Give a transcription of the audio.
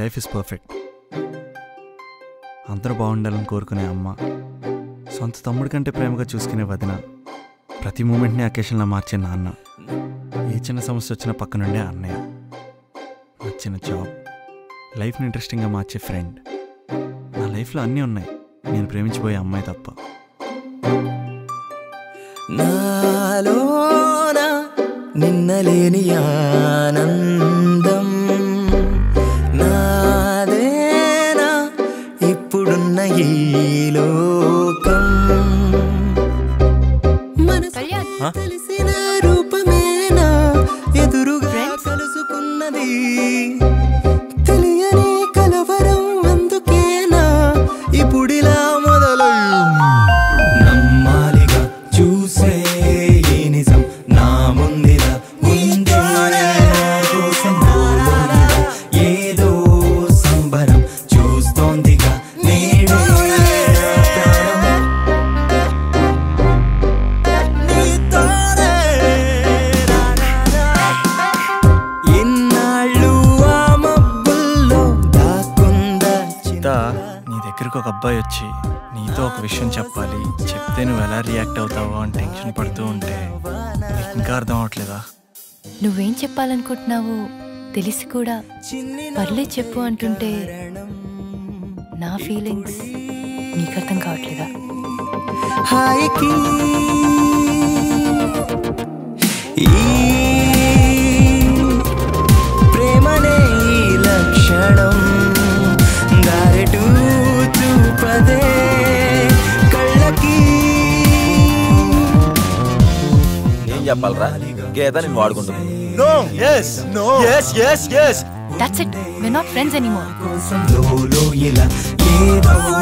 Life is perfect అందరూ బాగుండాలని కోరుకునే అమ్మ సొంత తమ్ముడి కంటే ప్రేమగా చూసుకునే వదిన ప్రతి మూమెంట్ని అకేషన్లా మార్చే నాన్న ఏ చిన్న సమస్య వచ్చినా పక్కనుండే అన్నయ్య నచ్చిన జాబ్ లైఫ్ని ఇంట్రెస్టింగ్గా మార్చే ఫ్రెండ్ నా లైఫ్లో అన్నీ ఉన్నాయి నేను ప్రేమించిపోయే అమ్మాయి తప్ప నాలోన నిన్నలేని ఆనందం నాదేనా ఇప్పుడున్న ఈ లోకం మనసు కళ్యాణ్ తెలిసిన రూపమేనా ఎదురుగా Friends? కలుసుకున్నది తెలియని కలవరం అందుకేనా ఇప్పుడిలా మొదలయ్యింది నమ్మాలిగా చూసే ఈ నిజం నా ముందిలా ఉందే నా కోసం లోలోన ఏదో సంబరం చూస్తోందిగా నేడే నా ప్రాణం నీతోనే రా రా రా. ఇన్నాళ్ళు ఆ మబ్బుల్లో దాక్కుందా సీత నీ దగ్గరకు ఒక అబ్బాయి వచ్చి నీతో ఒక విషయం చెప్పాలి చెప్తే నువ్వు ఎలా రియాక్ట్ అవుతావో అని టెన్షన్ పడుతూ ఉంటే నీకు ఇంకా అర్థం అవట్లేదా నువ్వేం చెప్పాలనుకుంటున్నావో తెలిసి కూడా పర్లే చెప్పు అంటుంటే నా ఫీలింగ్స్ నీకు అర్థం కావట్లేదా హాయికి ఈ ప్రేమనే ఈ లక్షణం దారెటు చూపదే కళ్ళకి ఏం చెప్పాలరా గీత నేను వాడుకుంటుంది that's it we not friends anymore కోసం లోలో ఇలా ఏదో